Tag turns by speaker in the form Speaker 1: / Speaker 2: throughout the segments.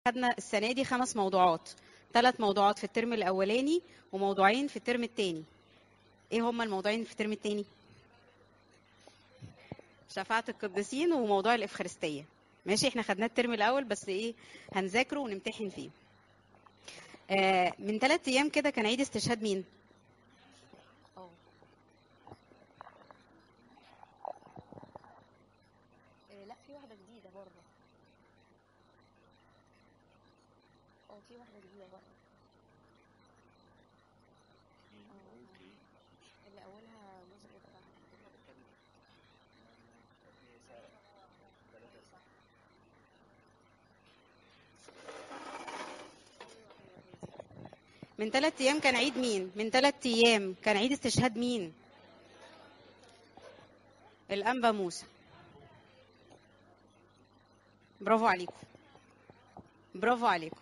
Speaker 1: خدنا السنه دي خمس موضوعات ثلاث موضوعات في الترم الاولاني وموضوعين في الترم الثاني ايه هما الموضوعين في الترم الثاني شفاعة القديسين وموضوع الإفخارستية ماشي احنا خدناه الترم الأول بس ايه هنذاكره ونمتحن فيه آه من ثلاث أيام كده كان عيد استشهاد مين؟ أوه. آه لا في واحدة جديدة بره اه في واحدة جديدة بره اللي أولها جزء بتاع من ثلاث ايام كان عيد مين من ثلاث ايام كان عيد استشهاد مين الانبا موسى برافو عليكم برافو عليكم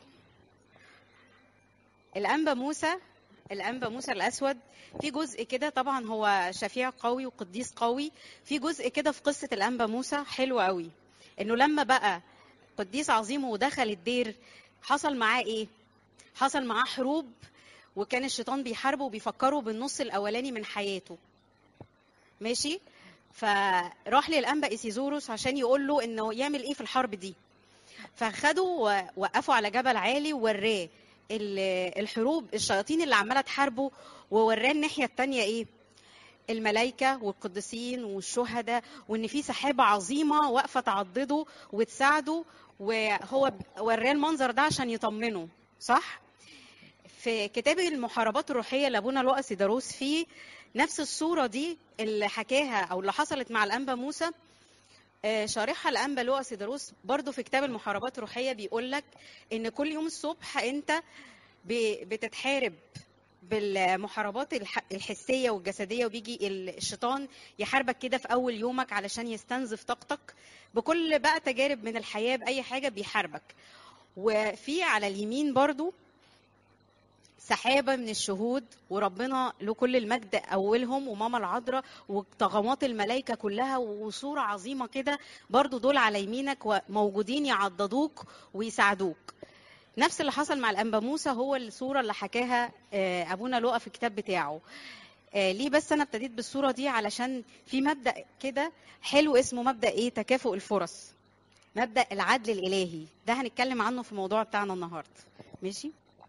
Speaker 1: الانبا موسى الانبا موسى الاسود في جزء كده طبعا هو شفيع قوي وقديس قوي في جزء كده في قصه الانبا موسى حلو قوي انه لما بقى قديس عظيم ودخل الدير حصل معاه ايه حصل معاه حروب وكان الشيطان بيحاربه وبيفكره بالنص الاولاني من حياته ماشي فراح للانبا ايسيزوروس عشان يقول له انه يعمل ايه في الحرب دي فخده ووقفوا على جبل عالي ووراه الحروب الشياطين اللي عماله تحاربه ووراه الناحيه الثانيه ايه الملائكة والقديسين والشهداء وإن في سحابة عظيمة واقفة تعضده وتساعده وهو وراه المنظر ده عشان يطمنه صح؟ في كتاب المحاربات الروحية لأبونا لؤى سيداروس في نفس الصورة دي اللي حكاها أو اللي حصلت مع الأنبا موسى شارحها الأنبا لؤى سيداروس برضو في كتاب المحاربات الروحية بيقول لك إن كل يوم الصبح أنت بتتحارب بالمحاربات الحسية والجسدية وبيجي الشيطان يحاربك كده في أول يومك علشان يستنزف طاقتك بكل بقى تجارب من الحياة بأي حاجة بيحاربك وفي على اليمين برضو سحابه من الشهود وربنا له كل المجد اولهم وماما العذراء وطغمات الملائكه كلها وصوره عظيمه كده برضو دول على يمينك موجودين يعضدوك ويساعدوك نفس اللي حصل مع الانبا موسى هو الصوره اللي حكاها ابونا لؤى في الكتاب بتاعه ليه بس انا ابتديت بالصوره دي علشان في مبدا كده حلو اسمه مبدا ايه تكافؤ الفرص مبدا العدل الالهي ده هنتكلم عنه في الموضوع بتاعنا النهارده ماشي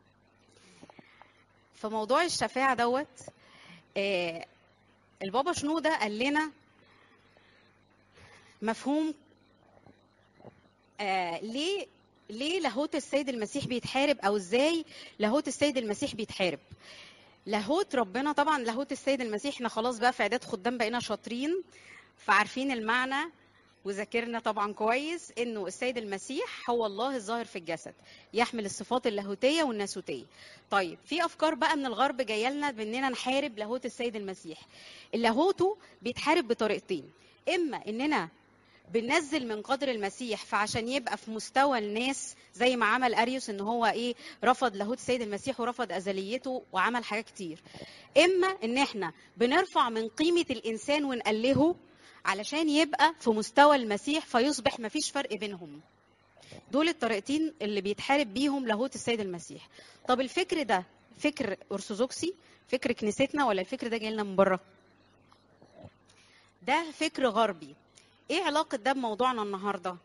Speaker 1: في موضوع الشفاعة دوت آه البابا شنودة قال لنا مفهوم آه ليه ليه لاهوت السيد المسيح بيتحارب او ازاي لاهوت السيد المسيح بيتحارب لاهوت ربنا طبعا لاهوت السيد المسيح احنا خلاص بقى في اعداد خدام بقينا شاطرين فعارفين المعنى وذاكرنا طبعا كويس انه السيد المسيح هو الله الظاهر في الجسد يحمل الصفات اللاهوتيه والناسوتيه طيب في افكار بقى من الغرب جايه لنا باننا نحارب لاهوت السيد المسيح اللاهوته بيتحارب بطريقتين اما اننا بننزل من قدر المسيح فعشان يبقى في مستوى الناس زي ما عمل اريوس ان هو ايه رفض لاهوت السيد المسيح ورفض ازليته وعمل حاجات كتير اما ان احنا بنرفع من قيمه الانسان ونقلهه علشان يبقى في مستوى المسيح فيصبح مفيش فرق بينهم دول الطريقتين اللي بيتحارب بيهم لاهوت السيد المسيح طب الفكر ده فكر ارثوذكسي فكر كنيستنا ولا الفكر ده جاي لنا من بره ده فكر غربي ايه علاقه ده بموضوعنا النهارده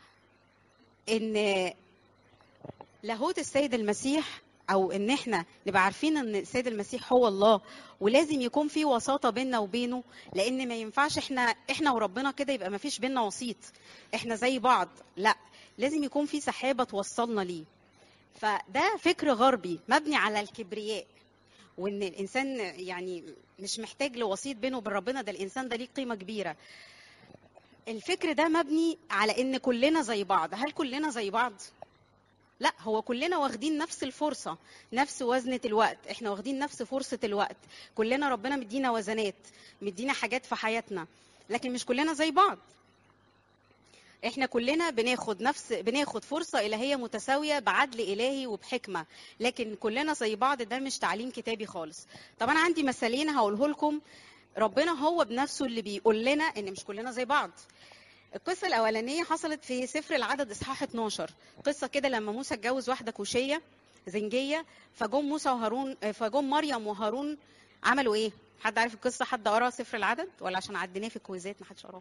Speaker 1: ان لاهوت السيد المسيح او ان احنا نبقى عارفين ان السيد المسيح هو الله ولازم يكون في وساطه بيننا وبينه لان ما ينفعش احنا احنا وربنا كده يبقى ما فيش بيننا وسيط احنا زي بعض لا لازم يكون في سحابه توصلنا ليه فده فكر غربي مبني على الكبرياء وان الانسان يعني مش محتاج لوسيط بينه وبين ربنا ده الانسان ده ليه قيمه كبيره الفكر ده مبني على ان كلنا زي بعض هل كلنا زي بعض لا هو كلنا واخدين نفس الفرصة نفس وزنة الوقت احنا واخدين نفس فرصة الوقت كلنا ربنا مدينا وزنات مدينا حاجات في حياتنا لكن مش كلنا زي بعض احنا كلنا بناخد نفس بناخد فرصة إلهية متساوية بعدل إلهي وبحكمة لكن كلنا زي بعض ده مش تعليم كتابي خالص طب أنا عندي مثالين هقوله لكم ربنا هو بنفسه اللي بيقول لنا إن مش كلنا زي بعض القصة الأولانية حصلت في سفر العدد إصحاح 12 قصة كده لما موسى اتجوز واحدة كوشية زنجية فجم موسى وهارون فجم مريم وهارون عملوا إيه؟ حد عارف القصة حد قرا سفر العدد ولا عشان عديناه في الكويزات ما حدش قراه؟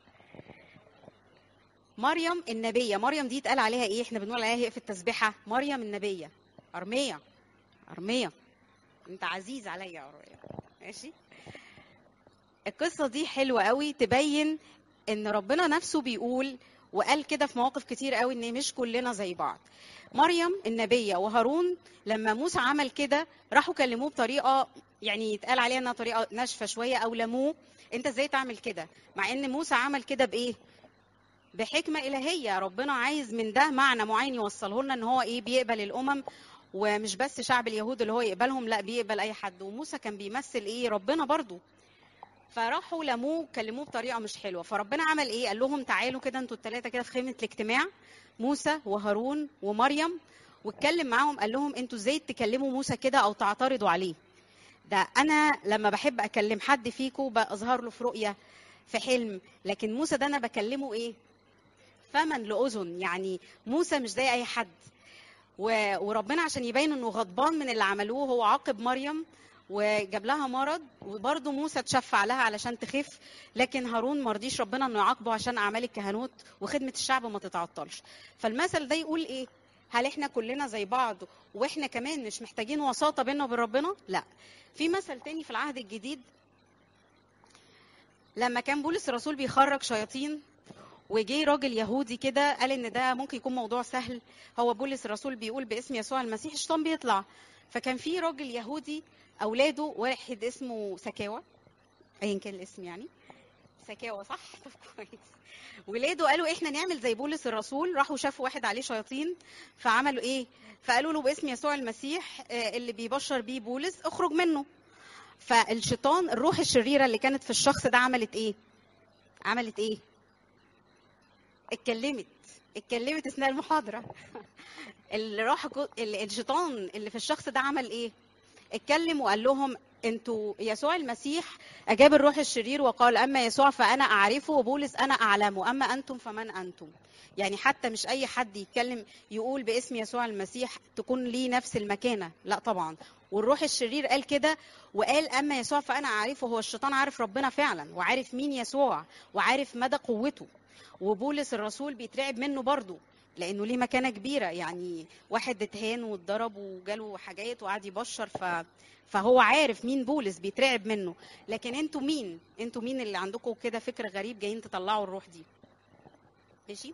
Speaker 1: مريم النبية مريم دي اتقال عليها إيه؟ إحنا بنقول عليها هي في التسبيحة مريم النبية أرمية أرمية أنت عزيز عليا يا أرمية ماشي؟ القصة دي حلوة قوي تبين ان ربنا نفسه بيقول وقال كده في مواقف كتير قوي ان مش كلنا زي بعض مريم النبيه وهارون لما موسى عمل كده راحوا كلموه بطريقه يعني يتقال عليها انها طريقه ناشفه شويه او لموه انت ازاي تعمل كده مع ان موسى عمل كده بايه بحكمه الهيه ربنا عايز من ده معنى معين يوصله لنا ان هو ايه بيقبل الامم ومش بس شعب اليهود اللي هو يقبلهم لا بيقبل اي حد وموسى كان بيمثل ايه ربنا برضو فراحوا لموه كلموه بطريقه مش حلوه فربنا عمل ايه قال لهم تعالوا كده انتوا الثلاثه كده في خيمه الاجتماع موسى وهارون ومريم واتكلم معاهم قال لهم انتوا ازاي تكلموا موسى كده او تعترضوا عليه ده انا لما بحب اكلم حد فيكم بظهر له في رؤيه في حلم لكن موسى ده انا بكلمه ايه فمن لاذن يعني موسى مش زي اي حد و- وربنا عشان يبين انه غضبان من اللي عملوه هو عاقب مريم وجاب لها مرض وبرضه موسى اتشفع لها علشان تخف لكن هارون ما رضيش ربنا انه يعاقبه عشان اعمال الكهنوت وخدمه الشعب ما تتعطلش فالمثل ده يقول ايه هل احنا كلنا زي بعض واحنا كمان مش محتاجين وساطه بيننا وبين ربنا لا في مثل تاني في العهد الجديد لما كان بولس الرسول بيخرج شياطين وجي راجل يهودي كده قال ان ده ممكن يكون موضوع سهل هو بولس الرسول بيقول باسم يسوع المسيح الشيطان بيطلع فكان في راجل يهودي اولاده واحد اسمه سكاوى ايا كان الاسم يعني سكاوى صح طب كويس ولاده قالوا احنا نعمل زي بولس الرسول راحوا شافوا واحد عليه شياطين فعملوا ايه فقالوا له باسم يسوع المسيح آه، اللي بيبشر بيه بولس اخرج منه فالشيطان الروح الشريره اللي كانت في الشخص ده عملت ايه عملت ايه اتكلمت اتكلمت اثناء المحاضره الروح الشيطان اللي في الشخص ده عمل ايه اتكلم وقال لهم انتوا يسوع المسيح اجاب الروح الشرير وقال اما يسوع فانا اعرفه وبولس انا اعلمه اما انتم فمن انتم يعني حتى مش اي حد يتكلم يقول باسم يسوع المسيح تكون ليه نفس المكانه لا طبعا والروح الشرير قال كده وقال اما يسوع فانا اعرفه هو الشيطان عارف ربنا فعلا وعارف مين يسوع وعارف مدى قوته وبولس الرسول بيترعب منه برضه لانه ليه مكانه كبيره يعني واحد اتهان واتضرب وجاله حاجات وقعد يبشر ف فهو عارف مين بولس بيترعب منه لكن انتوا مين انتوا مين اللي عندكم كده فكر غريب جايين تطلعوا الروح دي ماشي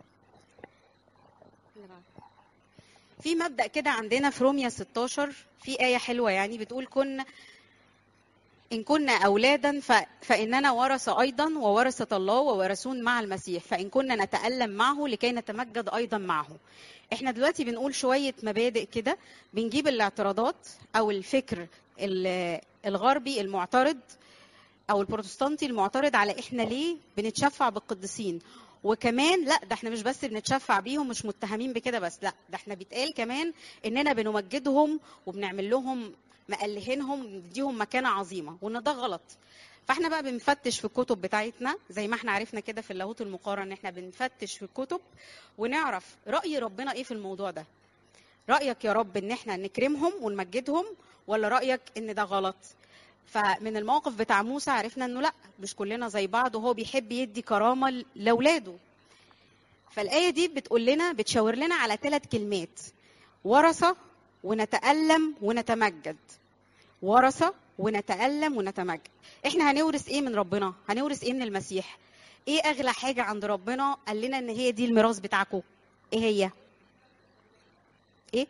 Speaker 1: في مبدا كده عندنا في روميا 16 في ايه حلوه يعني بتقول كنا إن كنا أولادا ف... فإننا ورثة أيضا وورثة الله وورثون مع المسيح فإن كنا نتألم معه لكي نتمجد أيضا معه إحنا دلوقتي بنقول شوية مبادئ كده بنجيب الاعتراضات أو الفكر ال- الغربي المعترض أو البروتستانتي المعترض على إحنا ليه بنتشفع بالقديسين وكمان لا ده احنا مش بس بنتشفع بيهم مش متهمين بكده بس لا ده احنا بيتقال كمان اننا بنمجدهم وبنعمل لهم مقلهينهم نديهم مكانه عظيمه وان ده غلط فاحنا بقى بنفتش في الكتب بتاعتنا زي ما احنا عرفنا كده في اللاهوت المقارن ان احنا بنفتش في الكتب ونعرف راي ربنا ايه في الموضوع ده رايك يا رب ان احنا نكرمهم ونمجدهم ولا رايك ان ده غلط فمن الموقف بتاع موسى عرفنا انه لا مش كلنا زي بعض وهو بيحب يدي كرامه لاولاده فالايه دي بتقول لنا بتشاور لنا على ثلاث كلمات ورثه ونتألم ونتمجد ورثة ونتألم ونتمجد احنا هنورث ايه من ربنا هنورث ايه من المسيح ايه اغلى حاجة عند ربنا قال لنا ان هي دي الميراث بتاعكم ايه هي ايه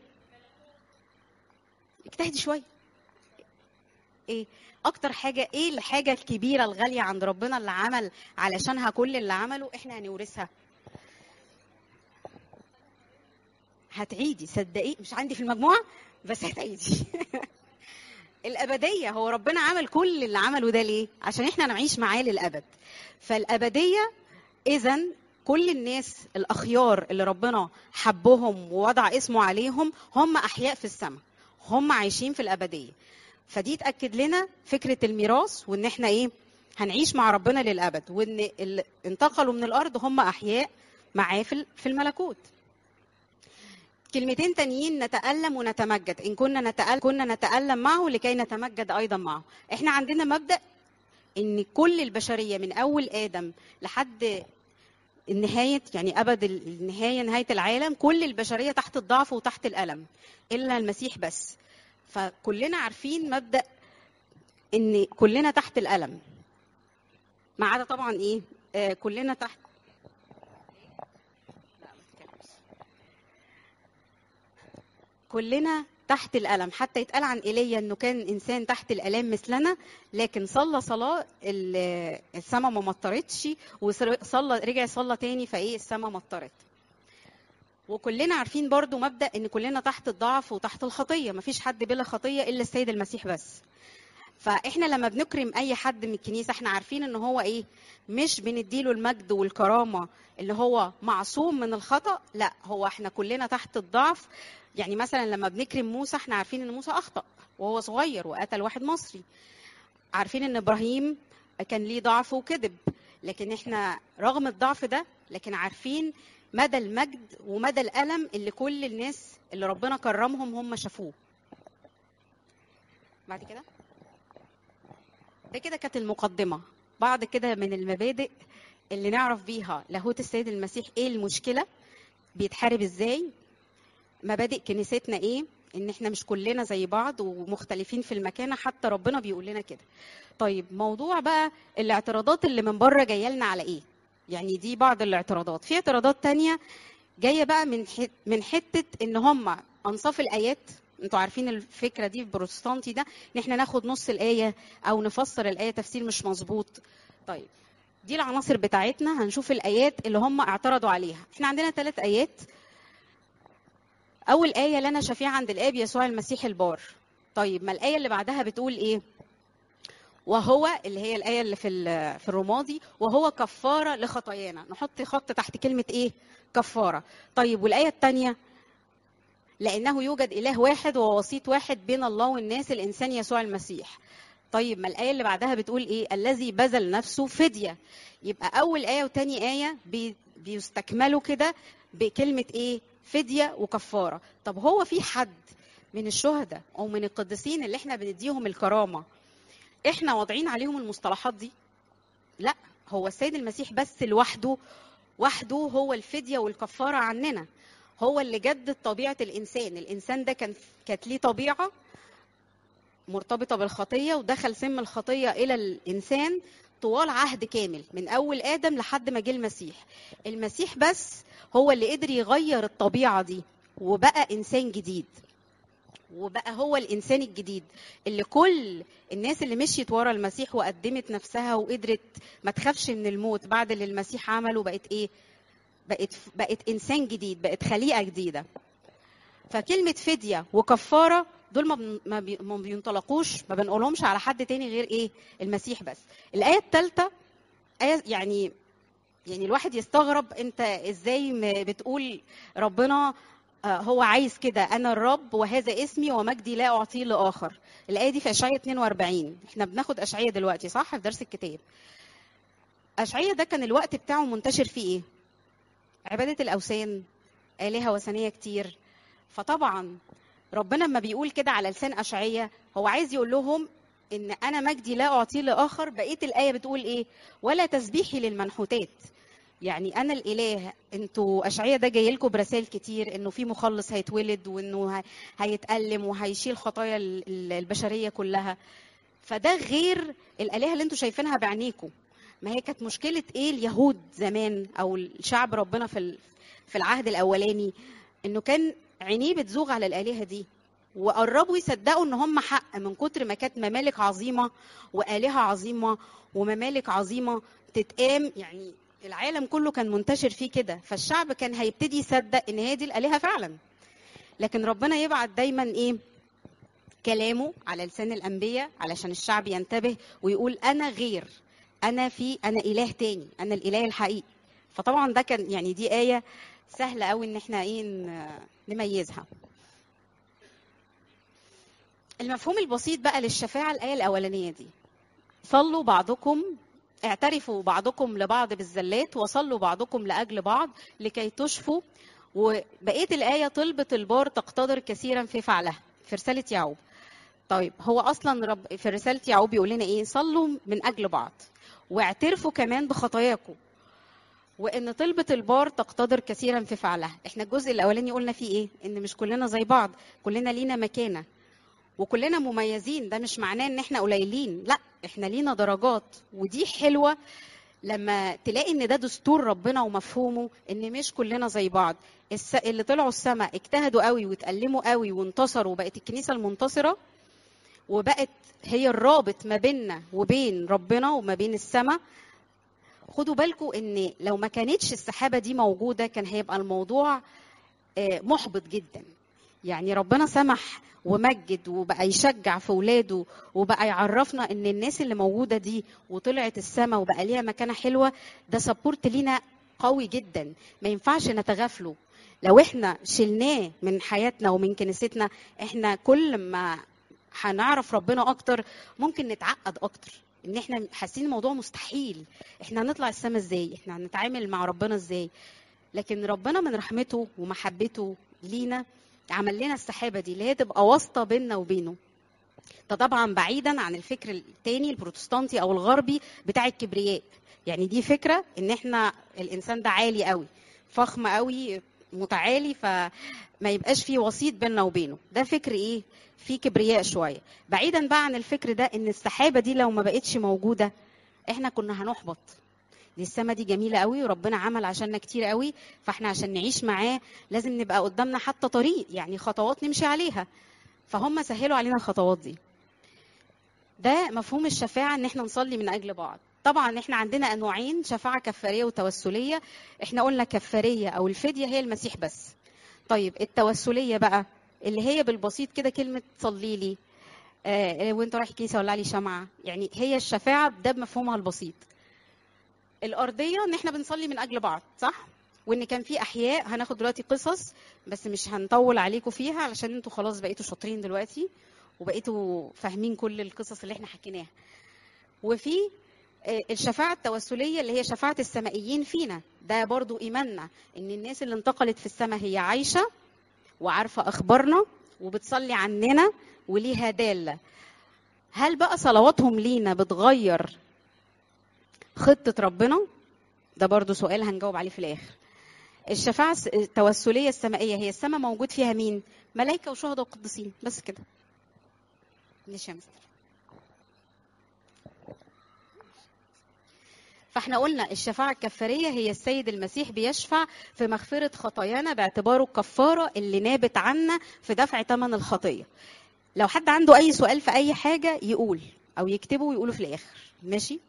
Speaker 1: اجتهدي شوية ايه اكتر حاجة ايه الحاجة الكبيرة الغالية عند ربنا اللي عمل علشانها كل اللي عمله احنا هنورثها هتعيدي صدقي مش عندي في المجموعه بس هتعيدي الابديه هو ربنا عمل كل اللي عمله ده ليه عشان احنا نعيش معاه للابد فالابديه اذا كل الناس الاخيار اللي ربنا حبهم ووضع اسمه عليهم هم احياء في السماء هم عايشين في الابديه فدي تاكد لنا فكره الميراث وان احنا ايه هنعيش مع ربنا للابد وان اللي انتقلوا من الارض هم احياء معاه في في الملكوت كلمتين تانيين نتألم ونتمجد إن كنا نتألم كنا نتألم معه لكي نتمجد أيضا معه إحنا عندنا مبدأ إن كل البشرية من أول آدم لحد النهاية يعني أبد النهاية نهاية العالم كل البشرية تحت الضعف وتحت الألم إلا المسيح بس فكلنا عارفين مبدأ إن كلنا تحت الألم ما عدا طبعا إيه آه كلنا تحت لا ما تتكلمش. كلنا تحت الألم حتى يتقال عن إيليا إنه كان إنسان تحت الآلام مثلنا لكن صلى صلاة ال- السما ما مطرتش وصلى رجع صلى تاني فإيه السما مطرت وكلنا عارفين برضو مبدأ إن كلنا تحت الضعف وتحت الخطية مفيش حد بلا خطية إلا السيد المسيح بس فاحنا لما بنكرم اي حد من الكنيسه احنا عارفين ان هو ايه مش بنديله المجد والكرامه اللي هو معصوم من الخطا لا هو احنا كلنا تحت الضعف يعني مثلا لما بنكرم موسى احنا عارفين ان موسى اخطا وهو صغير وقتل واحد مصري عارفين ان ابراهيم كان ليه ضعف وكذب لكن احنا رغم الضعف ده لكن عارفين مدى المجد ومدى الالم اللي كل الناس اللي ربنا كرمهم هم شافوه بعد كده ده كده كانت المقدمة بعض كده من المبادئ اللي نعرف بيها لاهوت السيد المسيح ايه المشكلة بيتحارب ازاي مبادئ كنيستنا ايه ان احنا مش كلنا زي بعض ومختلفين في المكانة حتى ربنا بيقول لنا كده طيب موضوع بقى الاعتراضات اللي من بره جايه لنا على ايه يعني دي بعض الاعتراضات في اعتراضات تانية جايه بقى من حت من حته ان هم انصاف الايات انتوا عارفين الفكره دي البروتستانتي ده ان احنا ناخد نص الايه او نفسر الايه تفسير مش مظبوط طيب دي العناصر بتاعتنا هنشوف الايات اللي هم اعترضوا عليها احنا عندنا ثلاث ايات اول ايه لنا شفيع عند الاب يسوع المسيح البار طيب ما الايه اللي بعدها بتقول ايه وهو اللي هي الايه اللي في ال- في الرمادي وهو كفاره لخطايانا نحط خط تحت كلمه ايه كفاره طيب والايه الثانيه لانه يوجد اله واحد ووسيط واحد بين الله والناس الانسان يسوع المسيح طيب ما الايه اللي بعدها بتقول ايه الذي بذل نفسه فديه يبقى اول ايه وتاني ايه بي بيستكملوا كده بكلمه ايه فديه وكفاره طب هو في حد من الشهداء او من القديسين اللي احنا بنديهم الكرامه احنا واضعين عليهم المصطلحات دي لا هو السيد المسيح بس لوحده وحده هو الفديه والكفاره عننا هو اللي جدد طبيعه الانسان الانسان ده كان كانت ليه طبيعه مرتبطه بالخطيه ودخل سم الخطيه الى الانسان طوال عهد كامل من اول ادم لحد ما جه المسيح المسيح بس هو اللي قدر يغير الطبيعه دي وبقى انسان جديد وبقى هو الانسان الجديد اللي كل الناس اللي مشيت ورا المسيح وقدمت نفسها وقدرت ما تخافش من الموت بعد اللي المسيح عمله بقت ايه بقت بقت انسان جديد بقت خليقه جديده فكلمه فديه وكفاره دول ما بن- ما بي- ما بينطلقوش ما بنقولهمش على حد تاني غير ايه المسيح بس الايه الثالثه آية يعني يعني الواحد يستغرب انت ازاي م- بتقول ربنا آه، هو عايز كده انا الرب وهذا اسمي ومجدي لا اعطيه لاخر الايه دي في اشعياء 42 احنا بناخد اشعياء دلوقتي صح في درس الكتاب اشعياء ده كان الوقت بتاعه منتشر فيه ايه عباده الاوثان الهه وثنيه كتير فطبعا ربنا لما بيقول كده على لسان اشعياء هو عايز يقول لهم ان انا مجدي لا اعطيه لاخر بقيه الايه بتقول ايه ولا تسبيحي للمنحوتات يعني انا الاله انتوا اشعياء ده جاي لكم برسائل كتير انه في مخلص هيتولد وانه ه- هيتالم وهيشيل خطايا ال- ال- البشريه كلها فده غير الالهه اللي انتوا شايفينها بعينيكم ما هي كانت مشكله ايه اليهود زمان او الشعب ربنا في ال- في العهد الاولاني انه كان عينيه بتزوغ على الالهه دي وقربوا يصدقوا ان هم حق من كتر ما كانت ممالك عظيمه والهه عظيمه وممالك عظيمه تتقام يعني العالم كله كان منتشر فيه كده فالشعب كان هيبتدي يصدق ان هي دي الالهه فعلا لكن ربنا يبعت دايما ايه كلامه على لسان الانبياء علشان الشعب ينتبه ويقول انا غير انا في انا اله تاني انا الاله الحقيقي فطبعا ده كان يعني دي ايه سهله قوي ان احنا ايه ن- نميزها المفهوم البسيط بقى للشفاعه الايه الاولانيه دي صلوا بعضكم اعترفوا بعضكم لبعض بالزلات وصلوا بعضكم لاجل بعض لكي تشفوا وبقيه الايه طلبه البار تقتدر كثيرا في فعلها في رساله يعقوب طيب هو اصلا رب في رساله يعقوب بيقول لنا ايه صلوا من اجل بعض واعترفوا كمان بخطاياكم وان طلبة البار تقتدر كثيرا في فعلها احنا الجزء الاولاني قلنا فيه ايه ان مش كلنا زي بعض كلنا لينا مكانة وكلنا مميزين ده مش معناه ان احنا قليلين لا احنا لينا درجات ودي حلوة لما تلاقي ان ده دستور ربنا ومفهومه ان مش كلنا زي بعض الس... اللي طلعوا السماء اجتهدوا قوي واتألموا قوي وانتصروا وبقت الكنيسة المنتصرة وبقت هي الرابط ما بيننا وبين ربنا وما بين السماء خدوا بالكم ان لو ما كانتش السحابه دي موجوده كان هيبقى الموضوع محبط جدا يعني ربنا سمح ومجد وبقى يشجع في ولاده وبقى يعرفنا ان الناس اللي موجوده دي وطلعت السماء وبقى ليها مكانه حلوه ده سبورت لينا قوي جدا ما ينفعش نتغافله لو احنا شلناه من حياتنا ومن كنيستنا احنا كل ما هنعرف ربنا اكتر ممكن نتعقد اكتر ان احنا حاسين الموضوع مستحيل احنا هنطلع السما ازاي احنا هنتعامل مع ربنا ازاي لكن ربنا من رحمته ومحبته لينا عمل لنا السحابه دي اللي هي تبقى واسطه بيننا وبينه ده طبعا بعيدا عن الفكر التاني البروتستانتي او الغربي بتاع الكبرياء يعني دي فكره ان احنا الانسان ده عالي قوي فخم قوي متعالي فما يبقاش فيه وسيط بيننا وبينه ده فكر ايه في كبرياء شويه بعيدا بقى عن الفكر ده ان السحابه دي لو ما بقتش موجوده احنا كنا هنحبط دي السما دي جميله قوي وربنا عمل عشاننا كتير قوي فاحنا عشان نعيش معاه لازم نبقى قدامنا حتى طريق يعني خطوات نمشي عليها فهم سهلوا علينا الخطوات دي ده مفهوم الشفاعه ان احنا نصلي من اجل بعض طبعا احنا عندنا انواعين شفاعه كفاريه وتوسليه احنا قلنا كفاريه او الفديه هي المسيح بس طيب التوسليه بقى اللي هي بالبسيط كده كلمه صلي لي آه وانت رايح الكنيسه ولع لي شمعه يعني هي الشفاعه ده بمفهومها البسيط الارضيه ان احنا بنصلي من اجل بعض صح وان كان في احياء هناخد دلوقتي قصص بس مش هنطول عليكم فيها علشان انتوا خلاص بقيتوا شاطرين دلوقتي وبقيتوا فاهمين كل القصص اللي احنا حكيناها وفي الشفاعة التوسلية اللي هي شفاعة السمائيين فينا ده برضو إيماننا إن الناس اللي انتقلت في السماء هي عايشة وعارفة أخبارنا وبتصلي عننا وليها دالة هل بقى صلواتهم لينا بتغير خطة ربنا ده برضو سؤال هنجاوب عليه في الآخر الشفاعة التوسلية السمائية هي السماء موجود فيها مين ملائكة وشهداء وقديسين بس كده ماشي يا مستر فاحنا قلنا الشفاعة الكفارية هي السيد المسيح بيشفع في مغفرة خطايانا باعتباره الكفارة اللي نابت عنا في دفع ثمن الخطية لو حد عنده أي سؤال في أي حاجة يقول أو يكتبه ويقوله في الآخر ماشي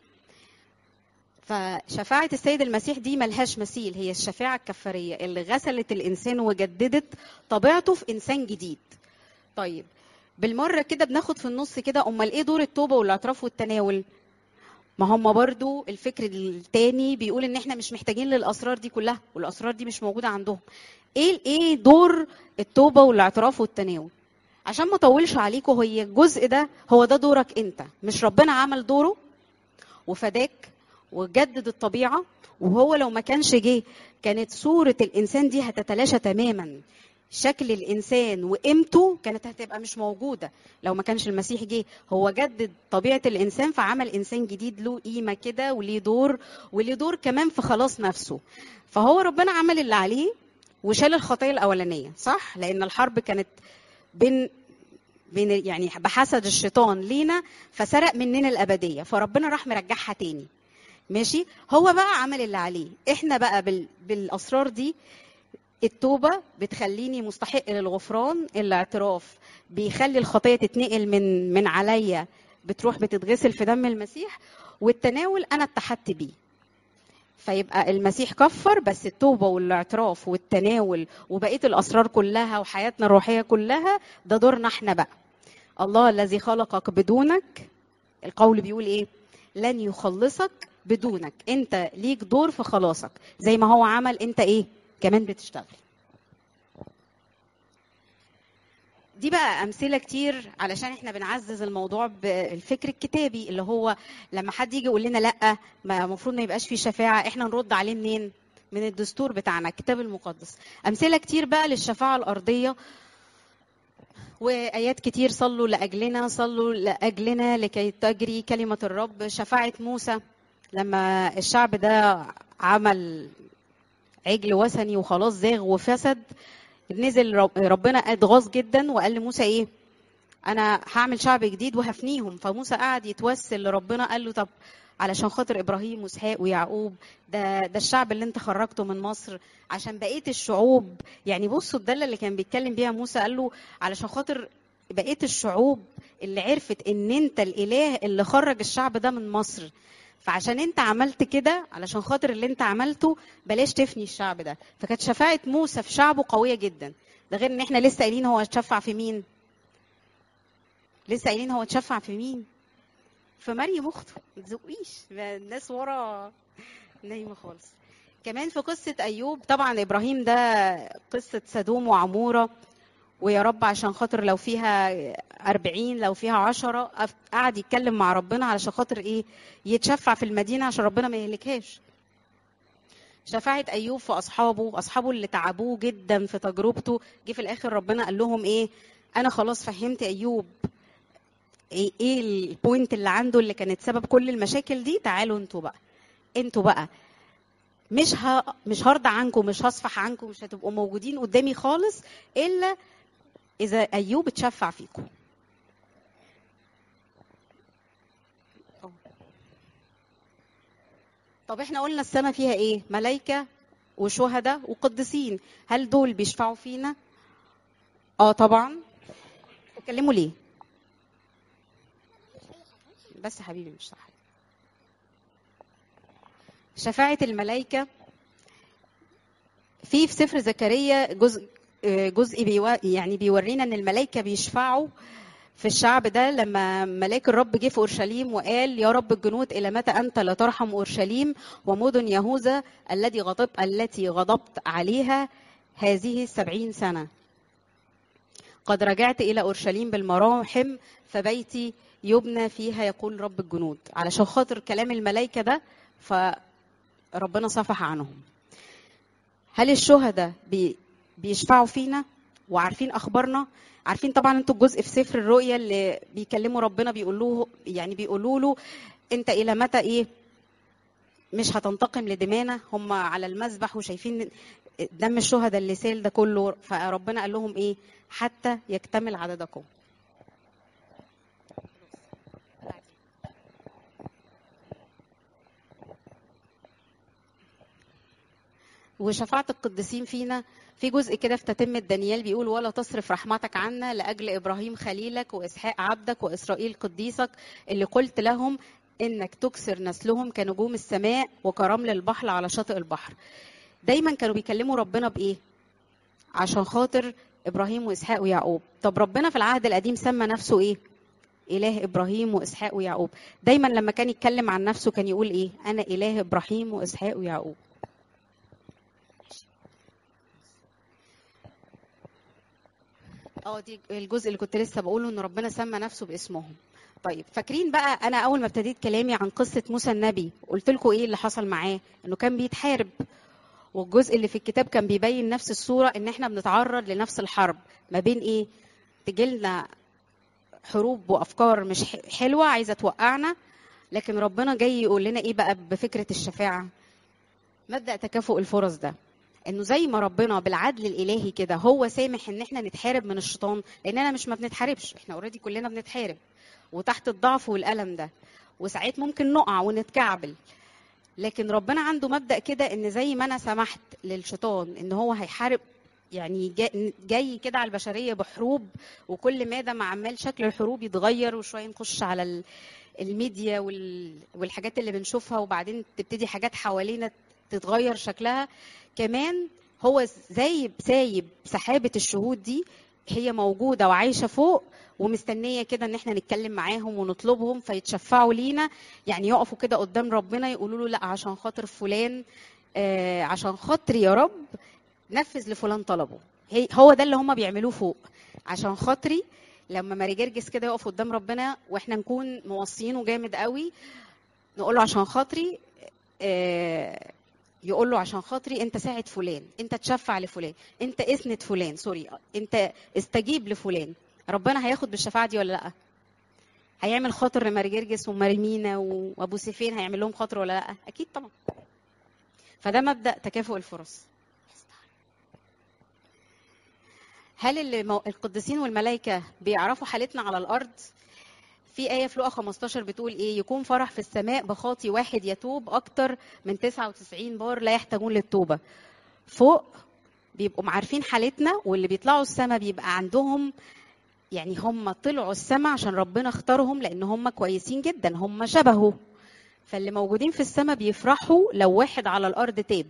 Speaker 1: فشفاعة السيد المسيح دي ملهاش مثيل هي الشفاعة الكفارية اللي غسلت الإنسان وجددت طبيعته في إنسان جديد طيب بالمرة كده بناخد في النص كده أمال إيه دور التوبة والاعتراف والتناول ما هم برضو الفكر التاني بيقول ان احنا مش محتاجين للاسرار دي كلها والاسرار دي مش موجوده عندهم ايه ايه دور التوبه والاعتراف والتناول عشان ما اطولش عليكم هي الجزء ده هو ده دورك انت مش ربنا عمل دوره وفداك وجدد الطبيعه وهو لو ما كانش جه كانت صوره الانسان دي هتتلاشى تماما شكل الانسان وقيمته كانت هتبقى مش موجوده لو ما كانش المسيح جه هو جدد طبيعه الانسان فعمل انسان جديد له قيمه كده وليه دور وليه دور كمان في خلاص نفسه فهو ربنا عمل اللي عليه وشال الخطيه الاولانيه صح لان الحرب كانت بين بين يعني بحسد الشيطان لينا فسرق مننا الابديه فربنا راح مرجعها تاني ماشي هو بقى عمل اللي عليه احنا بقى بال... بالاسرار دي التوبة بتخليني مستحق للغفران الاعتراف بيخلي الخطية تتنقل من من عليا بتروح بتتغسل في دم المسيح والتناول أنا اتحدت بيه فيبقى المسيح كفر بس التوبة والاعتراف والتناول وبقية الأسرار كلها وحياتنا الروحية كلها ده دورنا احنا بقى الله الذي خلقك بدونك القول بيقول ايه لن يخلصك بدونك انت ليك دور في خلاصك زي ما هو عمل انت ايه كمان بتشتغل دي بقى امثله كتير علشان احنا بنعزز الموضوع بالفكر الكتابي اللي هو لما حد يجي يقول لنا لا ما المفروض ما يبقاش في شفاعه احنا نرد عليه منين من الدستور بتاعنا الكتاب المقدس امثله كتير بقى للشفاعه الارضيه وايات كتير صلوا لاجلنا صلوا لاجلنا لكي تجري كلمه الرب شفاعه موسى لما الشعب ده عمل عجل وثني وخلاص زاغ وفسد نزل ربنا اتغاظ جدا وقال لموسى ايه انا هعمل شعب جديد وهفنيهم فموسى قعد يتوسل لربنا قال له طب علشان خاطر ابراهيم واسحاق ويعقوب ده ده الشعب اللي انت خرجته من مصر عشان بقيه الشعوب يعني بصوا الداله اللي كان بيتكلم بيها موسى قال له علشان خاطر بقيه الشعوب اللي عرفت ان انت الاله اللي خرج الشعب ده من مصر فعشان انت عملت كده علشان خاطر اللي انت عملته بلاش تفني الشعب ده فكانت شفاعه موسى في شعبه قويه جدا ده غير ان احنا لسه قايلين هو اتشفع في مين لسه قايلين هو اتشفع في مين في مريم اخته ما تزقيش الناس ورا نايمه خالص كمان في قصه ايوب طبعا ابراهيم ده قصه سدوم وعموره ويا رب عشان خاطر لو فيها أربعين لو فيها عشرة قعد يتكلم مع ربنا علشان خاطر إيه يتشفع في المدينة عشان ربنا ما يهلكهاش شفاعة أيوب في أصحابه أصحابه اللي تعبوه جدا في تجربته جه في الآخر ربنا قال لهم إيه أنا خلاص فهمت أيوب إيه, إيه البوينت اللي عنده اللي كانت سبب كل المشاكل دي تعالوا انتوا بقى انتوا بقى مش ه... مش هرضى عنكم مش هصفح عنكم مش هتبقوا موجودين قدامي خالص الا اذا ايوب اتشفع فيكم طب احنا قلنا السنه فيها ايه ملائكه وشهداء وقديسين هل دول بيشفعوا فينا اه طبعا اتكلموا ليه بس حبيبي مش صح شفاعة الملائكة في في سفر زكريا جزء جزء بيو يعني بيورينا ان الملائكة بيشفعوا في الشعب ده لما ملاك الرب جه في اورشليم وقال يا رب الجنود الى متى انت لا ترحم اورشليم ومدن يهوذا الذي غضب التي غضبت عليها هذه السبعين سنه قد رجعت الى اورشليم بالمراحم فبيتي يبنى فيها يقول رب الجنود علشان خاطر كلام الملائكه ده فربنا صفح عنهم هل الشهداء بي بيشفعوا فينا وعارفين اخبارنا عارفين طبعا انتوا الجزء في سفر الرؤيا اللي بيكلموا ربنا بيقولوه يعني بيقولوا له انت الى متى ايه مش هتنتقم لدمانا هم على المذبح وشايفين دم الشهداء اللي سال ده كله فربنا قال لهم ايه حتى يكتمل عددكم وشفاعة القديسين فينا في جزء كده في تتمة دانيال بيقول ولا تصرف رحمتك عنا لأجل إبراهيم خليلك وإسحاق عبدك وإسرائيل قديسك اللي قلت لهم إنك تكسر نسلهم كنجوم السماء وكرمل البحر على شاطئ البحر دايما كانوا بيكلموا ربنا بإيه عشان خاطر إبراهيم وإسحاق ويعقوب طب ربنا في العهد القديم سمى نفسه إيه إله إبراهيم وإسحاق ويعقوب دايما لما كان يتكلم عن نفسه كان يقول إيه أنا إله إبراهيم وإسحاق ويعقوب اه دي الجزء اللي كنت لسه بقوله ان ربنا سمى نفسه باسمهم طيب فاكرين بقى انا اول ما ابتديت كلامي عن قصه موسى النبي قلت لكم ايه اللي حصل معاه انه كان بيتحارب والجزء اللي في الكتاب كان بيبين نفس الصوره ان احنا بنتعرض لنفس الحرب ما بين ايه تجيلنا حروب وافكار مش حلوه عايزه توقعنا لكن ربنا جاي يقول لنا ايه بقى بفكره الشفاعه مبدا تكافؤ الفرص ده انه زي ما ربنا بالعدل الالهي كده هو سامح ان احنا نتحارب من الشيطان لاننا مش ما بنتحاربش احنا اوريدي كلنا بنتحارب وتحت الضعف والالم ده وساعات ممكن نقع ونتكعبل لكن ربنا عنده مبدا كده ان زي ما انا سمحت للشيطان ان هو هيحارب يعني جاي كده على البشريه بحروب وكل ماذا ما عمال شكل الحروب يتغير وشويه نخش على الميديا والحاجات اللي بنشوفها وبعدين تبتدي حاجات حوالينا تتغير شكلها كمان هو زي سايب سحابة الشهود دي هي موجودة وعايشة فوق ومستنية كده ان احنا نتكلم معاهم ونطلبهم فيتشفعوا لينا يعني يقفوا كده قدام ربنا يقولوا له لا عشان خاطر فلان آه عشان خاطر يا رب نفذ لفلان طلبه هي هو ده اللي هم بيعملوه فوق عشان خاطري لما ماري جرجس كده يقف قدام ربنا واحنا نكون موصيينه جامد قوي نقول له عشان خاطري آه، يقول له عشان خاطري انت ساعد فلان انت تشفع لفلان انت اسند فلان سوري انت استجيب لفلان ربنا هياخد بالشفاعه دي ولا لا هيعمل خاطر لماري جرجس وماري مينا وابو سيفين هيعمل لهم خاطر ولا لا اكيد طبعا فده مبدا تكافؤ الفرص هل اللي مو- القديسين والملائكه بيعرفوا حالتنا على الارض في آية في لقا 15 بتقول إيه؟ يكون فرح في السماء بخاطي واحد يتوب أكتر من 99 بار لا يحتاجون للتوبة. فوق بيبقوا عارفين حالتنا واللي بيطلعوا السماء بيبقى عندهم يعني هم طلعوا السماء عشان ربنا اختارهم لأن هم كويسين جدا هم شبهه. فاللي موجودين في السماء بيفرحوا لو واحد على الأرض تاب.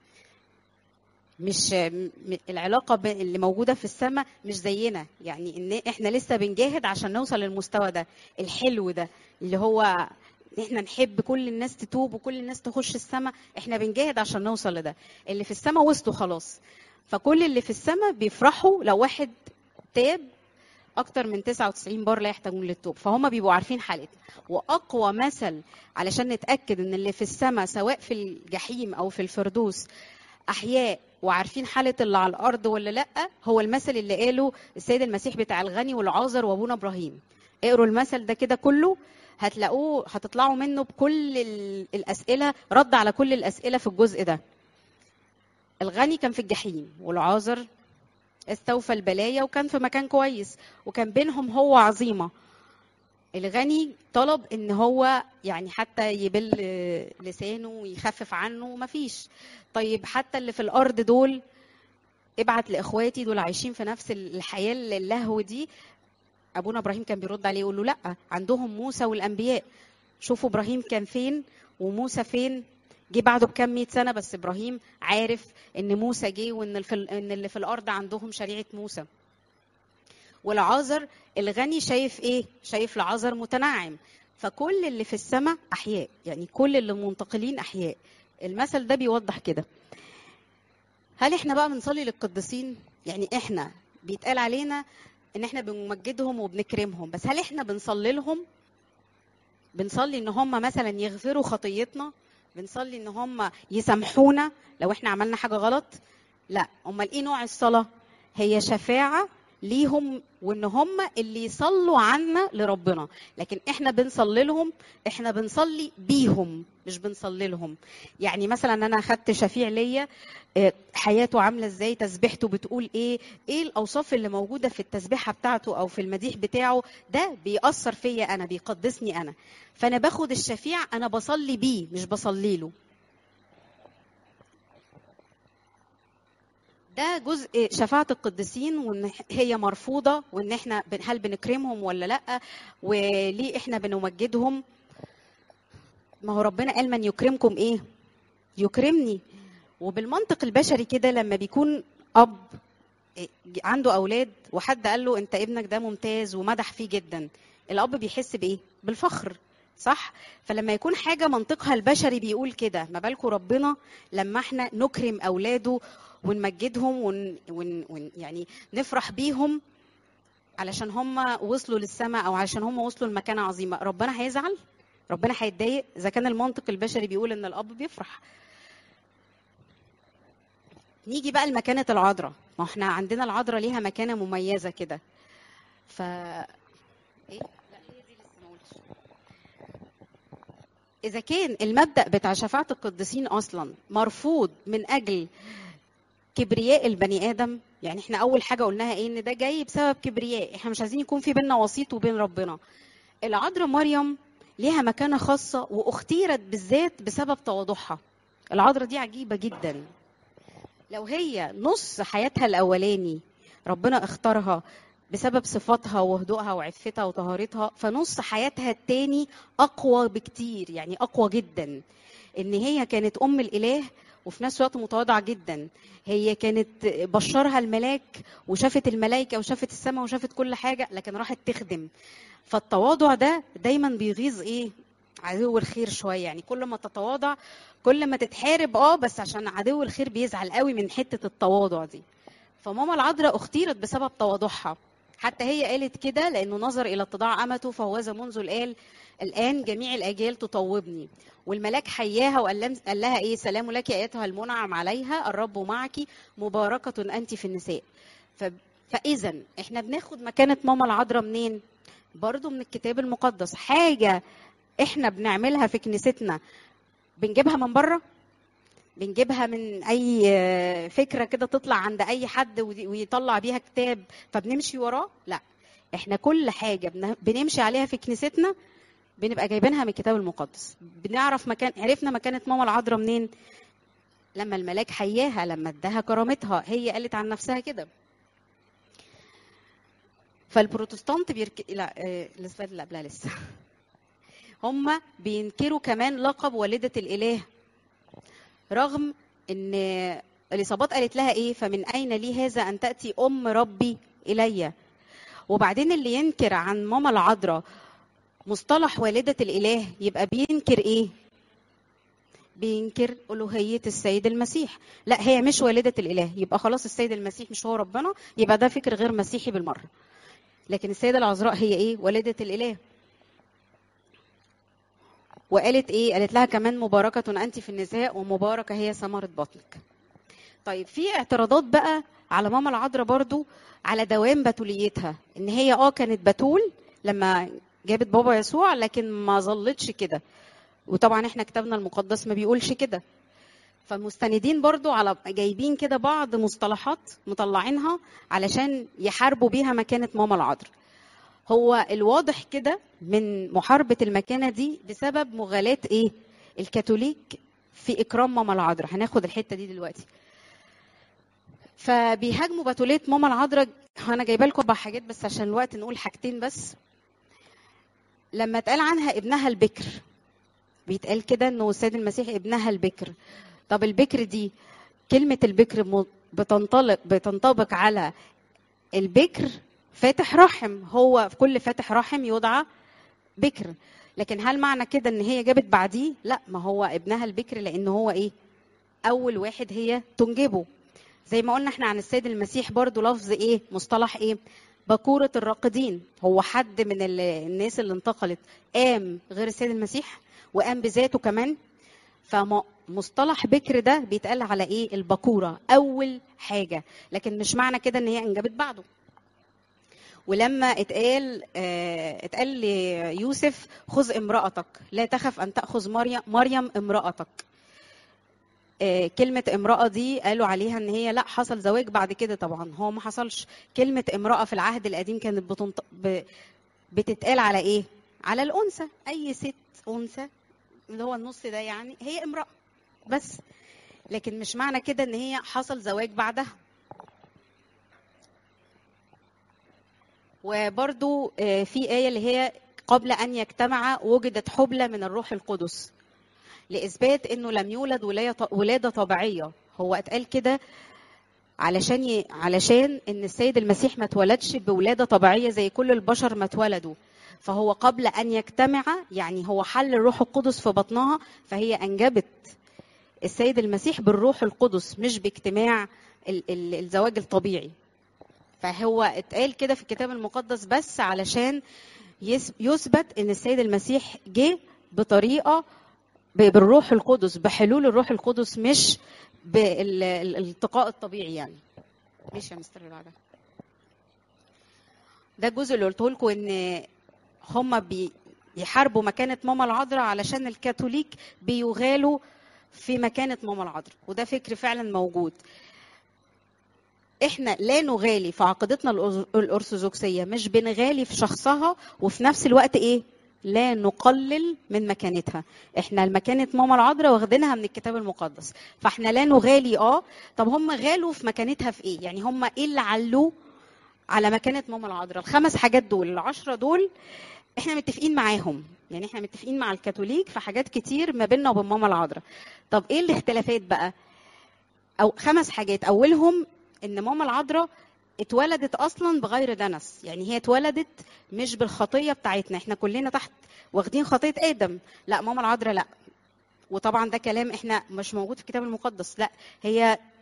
Speaker 1: مش م- العلاقة ب- اللي موجودة في السماء مش زينا يعني إن إحنا لسه بنجاهد عشان نوصل للمستوى ده الحلو ده اللي هو احنا نحب كل الناس تتوب وكل الناس تخش السماء احنا بنجاهد عشان نوصل لده اللي في السماء وصلوا خلاص فكل اللي في السماء بيفرحوا لو واحد تاب اكتر من 99 بار لا يحتاجون للتوب فهم بيبقوا عارفين حالتنا واقوى مثل علشان نتاكد ان اللي في السماء سواء في الجحيم او في الفردوس احياء وعارفين حاله اللي على الارض ولا لا هو المثل اللي قاله السيد المسيح بتاع الغني والعازر وابونا ابراهيم اقروا المثل ده كده كله هتلاقوه هتطلعوا منه بكل ال- الاسئله رد على كل الاسئله في الجزء ده الغني كان في الجحيم والعازر استوفى البلايا وكان في مكان كويس وكان بينهم هو عظيمه الغني طلب ان هو يعني حتى يبل لسانه ويخفف عنه مفيش طيب حتى اللي في الارض دول ابعت لاخواتي دول عايشين في نفس الحياه اللهو دي ابونا ابراهيم كان بيرد عليه يقول له لا عندهم موسى والانبياء شوفوا ابراهيم كان فين وموسى فين جه بعده بكام مئة سنة بس إبراهيم عارف إن موسى جه وإن الف- إن اللي في الأرض عندهم شريعة موسى. والعازر الغني شايف إيه؟ شايف العازر متنعم. فكل اللي في السماء أحياء، يعني كل اللي منتقلين أحياء. المثل ده بيوضح كده. هل إحنا بقى بنصلي للقديسين؟ يعني إحنا بيتقال علينا إن إحنا بنمجدهم وبنكرمهم، بس هل إحنا بنصلي لهم؟ بنصلي إن هم مثلا يغفروا خطيتنا؟ بنصلي ان هم يسامحونا لو احنا عملنا حاجه غلط لا امال ايه نوع الصلاه هي شفاعه ليهم وان هم اللي يصلوا عنا لربنا لكن احنا بنصلي لهم احنا بنصلي بيهم مش بنصلي لهم يعني مثلا انا اخدت شفيع ليا آه، حياته عامله ازاي تسبيحته بتقول ايه ايه الاوصاف اللي موجوده في التسبيحه بتاعته او في المديح بتاعه ده بيأثر فيا انا بيقدسني انا فانا باخد الشفيع انا بصلي بيه مش بصلي له ده جزء شفاعة القديسين وان هي مرفوضة وان احنا بن- هل بنكرمهم ولا لا وليه احنا بنمجدهم ما هو ربنا قال من يكرمكم ايه يكرمني وبالمنطق البشري كده لما بيكون اب عنده اولاد وحد قال له انت ابنك ده ممتاز ومدح فيه جدا الاب بيحس بايه بالفخر صح فلما يكون حاجه منطقها البشري بيقول كده ما بالكم ربنا لما احنا نكرم اولاده ونمجدهم ون... ون... ون... يعني نفرح بيهم علشان هم وصلوا للسماء او علشان هم وصلوا لمكانه عظيمه ربنا هيزعل ربنا هيتضايق اذا كان المنطق البشري بيقول ان الاب بيفرح نيجي بقى لمكانه العذراء ما احنا عندنا العذراء ليها مكانه مميزه كده ف ايه لا هي دي لسه ما قلتش اذا كان المبدا بتاع شفاعه القديسين اصلا مرفوض من اجل كبرياء البني ادم يعني احنا اول حاجه قلناها ايه ان ده جاي بسبب كبرياء احنا مش عايزين يكون في بينا وسيط وبين ربنا العذراء مريم ليها مكانه خاصه واختيرت بالذات بسبب تواضعها العذراء دي عجيبه جدا لو هي نص حياتها الاولاني ربنا اختارها بسبب صفاتها وهدوءها وعفتها وطهارتها فنص حياتها التاني اقوى بكتير يعني اقوى جدا ان هي كانت ام الاله وفي نفس الوقت متواضعه جدا هي كانت بشرها الملاك وشافت الملائكه وشافت السماء وشافت كل حاجه لكن راحت تخدم فالتواضع ده دايما بيغيظ ايه عدو الخير شويه يعني كل ما تتواضع كل ما تتحارب اه بس عشان عدو الخير بيزعل قوي من حته التواضع دي فماما العذراء اختيرت بسبب تواضعها حتى هي قالت كده لانه نظر الى اتضاع امته فهوذا منذ الان الان جميع الاجيال تطوبني والملاك حياها وقال لم- قال لها ايه سلام لك ايتها المنعم عليها الرب معك مباركه انت في النساء ف... فاذا احنا بناخد مكانه ماما العذراء منين برضو من الكتاب المقدس حاجه احنا بنعملها في كنيستنا بنجيبها من بره بنجيبها من اي آه، فكره كده تطلع عند اي حد ودي- ويطلع بيها كتاب فبنمشي وراه لا احنا كل حاجه بن- بنمشي عليها في كنيستنا بنبقى جايبينها من الكتاب المقدس بنعرف مكان عرفنا مكانه ماما العذراء منين لما الملاك حياها لما اداها كرامتها هي قالت عن نفسها كده فالبروتستانت بيرك... لا آه، الاسباب اللي قبلها لسه هم بينكروا كمان لقب والدة الإله رغم ان اليصابات قالت لها ايه فمن اين لي هذا ان تاتي ام ربي الي وبعدين اللي ينكر عن ماما العذراء مصطلح والدة الإله يبقى بينكر إيه؟ بينكر ألوهية السيد المسيح لا هي مش والدة الإله يبقى خلاص السيد المسيح مش هو ربنا يبقى ده فكر غير مسيحي بالمرة لكن السيدة العذراء هي إيه؟ والدة الإله وقالت إيه؟ قالت لها كمان مباركة أنت في النساء ومباركة هي ثمرة بطنك طيب في اعتراضات بقى على ماما العذراء برضو على دوام بتوليتها ان هي اه كانت بتول لما جابت بابا يسوع لكن ما ظلتش كده وطبعا احنا كتابنا المقدس ما بيقولش كده فمستندين برضو على جايبين كده بعض مصطلحات مطلعينها علشان يحاربوا بيها مكانة ماما العذراء هو الواضح كده من محاربة المكانة دي بسبب مغالاة ايه الكاثوليك في اكرام ماما العذراء هناخد الحتة دي دلوقتي فبيهاجموا بتولية ماما العذراء انا جايبه لكم اربع حاجات بس عشان الوقت نقول حاجتين بس لما اتقال عنها ابنها البكر بيتقال كده انه السيد المسيح ابنها البكر طب البكر دي كلمة البكر م- بتنطلق بتنطبق على البكر فاتح رحم هو في كل فاتح رحم يدعى بكر لكن هل معنى كده ان هي جابت بعديه لا ما هو ابنها البكر لان هو ايه اول واحد هي تنجبه زي ما قلنا احنا عن السيد المسيح برضو لفظ ايه مصطلح ايه بكورة الراقدين هو حد من ال- الناس اللي انتقلت قام غير السيد المسيح وقام بذاته كمان فمصطلح بكر ده بيتقال على ايه البكورة اول حاجة لكن مش معنى كده ان هي انجبت بعده ولما اتقال آه، اتقال ليوسف خذ امرأتك لا تخف ان تأخذ مريم مريم امرأتك آه، كلمة امرأة دي قالوا عليها ان هي لا حصل زواج بعد كده طبعا هو ما حصلش كلمة امرأة في العهد القديم كانت بتنط... ب... بتتقال على ايه؟ على الأنثى أي ست أنثى اللي هو النص ده يعني هي امرأة بس لكن مش معنى كده ان هي حصل زواج بعدها وبرضو آه، في آية اللي هي قبل أن يجتمع وجدت حبلى من الروح القدس لإثبات إنه لم يولد ولاية- ولادة طبيعية هو اتقال كده علشان ي... علشان إن السيد المسيح ما اتولدش بولادة طبيعية زي كل البشر ما اتولدوا فهو قبل أن يجتمع يعني هو حل الروح القدس في بطنها فهي أنجبت السيد المسيح بالروح القدس مش باجتماع ال... ال... الزواج الطبيعي فهو اتقال كده في الكتاب المقدس بس علشان يس- يثبت ان السيد المسيح جه بطريقه ب- بالروح القدس بحلول الروح القدس مش بالالتقاء الطبيعي يعني ماشي يا مستر اللي بعدها ده الجزء اللي قلته لكم ان هم بيحاربوا مكانه ماما العذراء علشان الكاثوليك بيغالوا في مكانه ماما العذراء وده فكر فعلا موجود احنا لا نغالي في عقيدتنا الأرث- الارثوذكسيه مش بنغالي في شخصها وفي نفس الوقت ايه لا نقلل من مكانتها احنا المكانة ماما العذراء واخدينها من الكتاب المقدس فاحنا لا نغالي اه طب هم غالوا في مكانتها في ايه يعني هم ايه اللي علوه على مكانة ماما العذراء الخمس حاجات دول العشرة دول احنا متفقين معاهم يعني احنا متفقين مع الكاثوليك في حاجات كتير ما بيننا وبين ماما العذراء طب ايه الاختلافات بقى او خمس حاجات اولهم ان ماما العذراء اتولدت اصلا بغير دنس يعني هي اتولدت مش بالخطيه بتاعتنا احنا كلنا تحت واخدين خطيه ادم لا ماما العذراء لا وطبعا ده كلام احنا مش موجود في الكتاب المقدس لا هي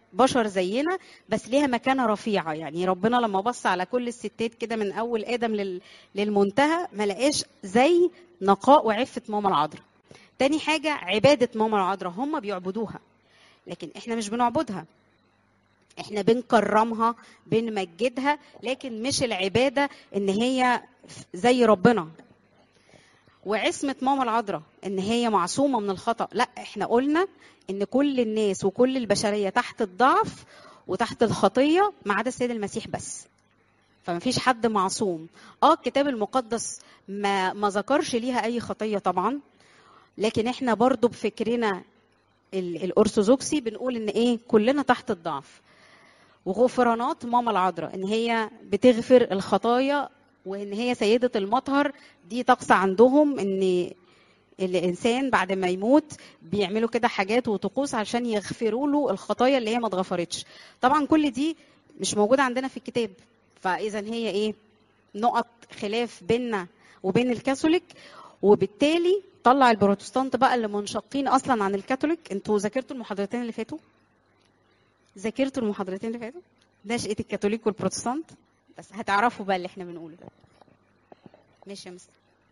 Speaker 1: بشر زينا بس ليها مكانه رفيعه يعني ربنا لما بص على كل الستات كده من اول ادم لل... للمنتهى ما لقاش زي نقاء وعفه ماما العذراء تاني حاجه عباده ماما العذراء هم بيعبدوها لكن احنا مش بنعبدها احنا بنكرمها بنمجدها لكن مش العباده ان هي زي ربنا وعصمه ماما العذراء ان هي معصومه من الخطا لا احنا قلنا ان كل الناس وكل البشريه تحت الضعف وتحت الخطيه ما عدا السيد المسيح بس فما فيش حد معصوم اه الكتاب المقدس ما ما ذكرش ليها اي خطيه طبعا لكن احنا برضو بفكرنا الارثوذكسي بنقول ان ايه كلنا تحت الضعف وغفرانات ماما العذراء ان هي بتغفر الخطايا وان هي سيده المطهر دي طقس عندهم ان الانسان بعد ما يموت بيعملوا كده حاجات وطقوس عشان يغفروا له الخطايا اللي هي ما اتغفرتش طبعا كل دي مش موجوده عندنا في الكتاب فاذا هي ايه نقط خلاف بيننا وبين الكاثوليك وبالتالي طلع البروتستانت بقى اللي منشقين اصلا عن الكاثوليك انتوا ذاكرتوا المحاضرتين اللي فاتوا ذاكرتوا المحاضرتين اللي فاتوا نشأة الكاثوليك والبروتستانت بس هتعرفوا بقى اللي احنا بنقوله ده ماشي يا مستر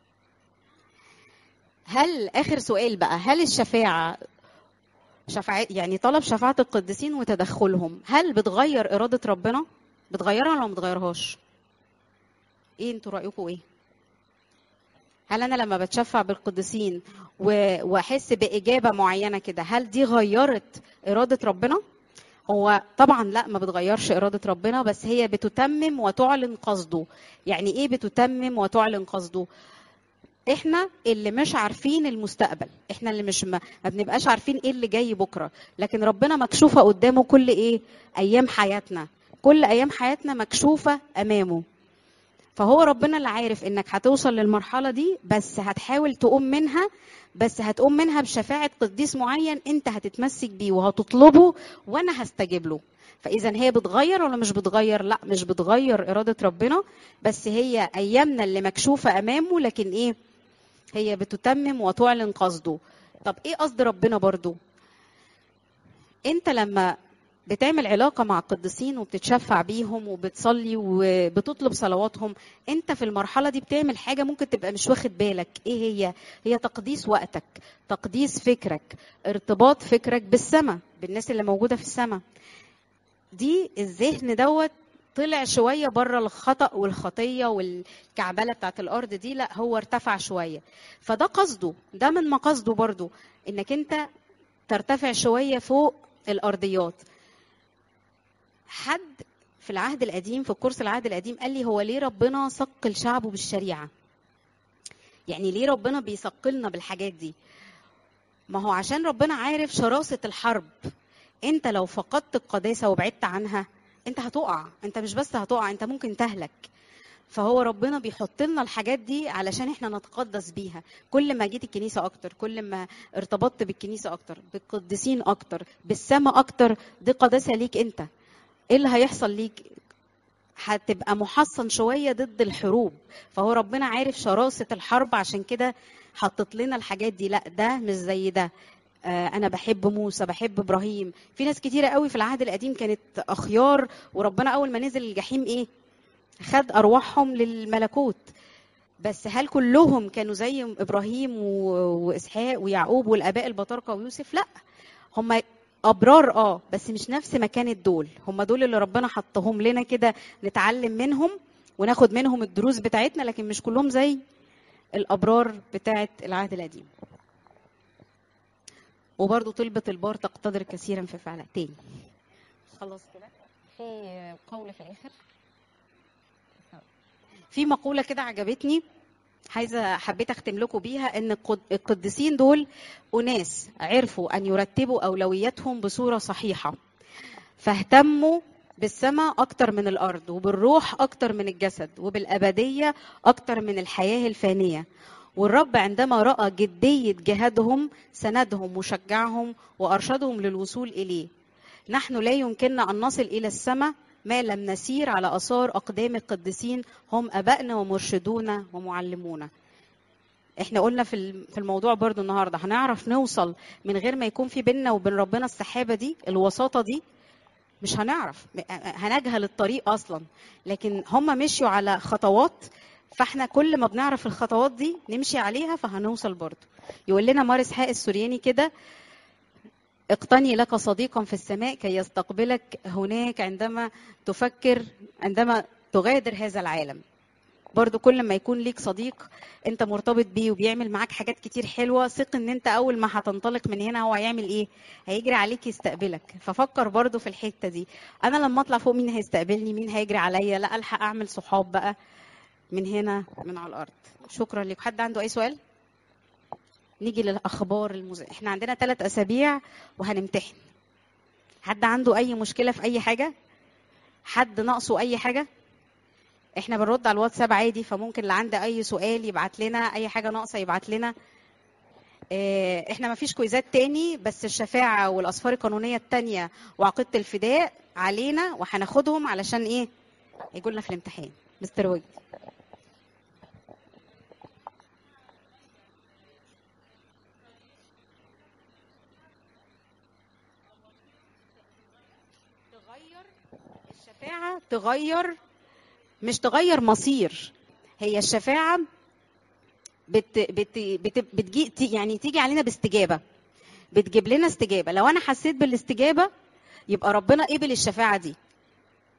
Speaker 1: هل اخر سؤال بقى هل الشفاعه شفاعة يعني طلب شفاعة القديسين وتدخلهم هل بتغير إرادة ربنا؟ بتغيرها ولا ما بتغيرهاش؟ إيه أنتوا رأيكم إيه؟ هل أنا لما بتشفع بالقديسين وأحس بإجابة معينة كده هل دي غيرت إرادة ربنا؟ هو طبعا لا ما بتغيرش إرادة ربنا بس هي بتتمم وتعلن قصده يعني إيه بتتمم وتعلن قصده؟ احنا اللي مش عارفين المستقبل احنا اللي مش ما, ما بنبقاش عارفين ايه اللي جاي بكره لكن ربنا مكشوفه قدامه كل ايه ايام حياتنا كل ايام حياتنا مكشوفه امامه فهو ربنا اللي عارف انك هتوصل للمرحله دي بس هتحاول تقوم منها بس هتقوم منها بشفاعه قديس معين انت هتتمسك بيه وهتطلبه وانا هستجيب له فاذا هي بتغير ولا مش بتغير لا مش بتغير اراده ربنا بس هي ايامنا اللي مكشوفه امامه لكن ايه هي بتتمم وتعلن قصده طب ايه قصد ربنا برضو انت لما بتعمل علاقه مع القديسين وبتتشفع بيهم وبتصلي وبتطلب صلواتهم انت في المرحله دي بتعمل حاجه ممكن تبقى مش واخد بالك ايه هي هي تقديس وقتك تقديس فكرك ارتباط فكرك بالسماء بالناس اللي موجوده في السماء دي الذهن دوت طلع شوية بره الخطأ والخطية والكعبلة بتاعت الأرض دي لا هو ارتفع شوية فده قصده ده من مقاصده برضو إنك أنت ترتفع شوية فوق الأرضيات حد في العهد القديم في الكورس العهد القديم قال لي هو ليه ربنا ثقل شعبه بالشريعة يعني ليه ربنا بيثقلنا بالحاجات دي ما هو عشان ربنا عارف شراسة الحرب انت لو فقدت القداسة وبعدت عنها انت هتقع انت مش بس هتقع انت ممكن تهلك فهو ربنا بيحط لنا الحاجات دي علشان احنا نتقدس بيها كل ما جيت الكنيسه اكتر كل ما ارتبطت بالكنيسه اكتر بالقديسين اكتر بالسماء اكتر دي قداسه ليك انت ايه اللي هيحصل ليك هتبقى محصن شويه ضد الحروب فهو ربنا عارف شراسه الحرب عشان كده حطت لنا الحاجات دي لا ده مش زي ده انا بحب موسى بحب ابراهيم في ناس كتيره قوي في العهد القديم كانت اخيار وربنا اول ما نزل الجحيم ايه خد ارواحهم للملكوت بس هل كلهم كانوا زي ابراهيم واسحاق ويعقوب والاباء البطاركه ويوسف لا هم ابرار اه بس مش نفس مكانه دول هم دول اللي ربنا حطهم لنا كده نتعلم منهم وناخد منهم الدروس بتاعتنا لكن مش كلهم زي الابرار بتاعه العهد القديم وبرضه طلبة البار تقتدر كثيرا في فعلها تاني خلاص كده في قول في الاخر في مقولة كده عجبتني عايزة حبيت أختم لكم بيها إن القديسين دول أناس عرفوا أن يرتبوا أولوياتهم بصورة صحيحة فاهتموا بالسماء أكتر من الأرض وبالروح أكتر من الجسد وبالأبدية أكتر من الحياة الفانية والرب عندما راى جديه جهادهم سندهم وشجعهم وارشدهم للوصول اليه نحن لا يمكننا ان نصل الى السماء ما لم نسير على اثار اقدام القديسين هم ابائنا ومرشدونا ومعلمونا احنا قلنا في في الموضوع برضو النهارده هنعرف نوصل من غير ما يكون في بيننا وبين ربنا السحابه دي الوساطه دي مش هنعرف م- هنجهل الطريق اصلا لكن هم مشيوا على خطوات فاحنا كل ما بنعرف الخطوات دي نمشي عليها فهنوصل برضه يقول لنا مارس حق السورياني كده اقتني لك صديقا في السماء كي يستقبلك هناك عندما تفكر عندما تغادر هذا العالم برضو كل ما يكون ليك صديق انت مرتبط بيه وبيعمل معاك حاجات كتير حلوه ثق ان انت اول ما هتنطلق من هنا هو هيعمل ايه هيجري عليك يستقبلك ففكر برضو في الحته دي انا لما اطلع فوق مين هيستقبلني مين هيجري عليا لا الحق اعمل صحاب بقى من هنا من على الارض شكرا لك حد عنده اي سؤال نيجي للاخبار المز... احنا عندنا ثلاث اسابيع وهنمتحن حد عنده اي مشكله في اي حاجه حد ناقصه اي حاجه احنا بنرد على الواتساب عادي فممكن اللي عنده اي سؤال يبعت لنا اي حاجه ناقصه يبعت لنا اه، احنا ما فيش كويزات تاني بس الشفاعه والاسفار القانونيه التانية وعقيده الفداء علينا وهناخدهم علشان ايه يجوا لنا في الامتحان مستر وجدي تغير الشفاعة تغير مش تغير مصير هي الشفاعة بت بت بت بتجي تي- يعني تيجي علينا باستجابة بتجيب لنا استجابة لو أنا حسيت بالاستجابة يبقى ربنا قبل الشفاعة دي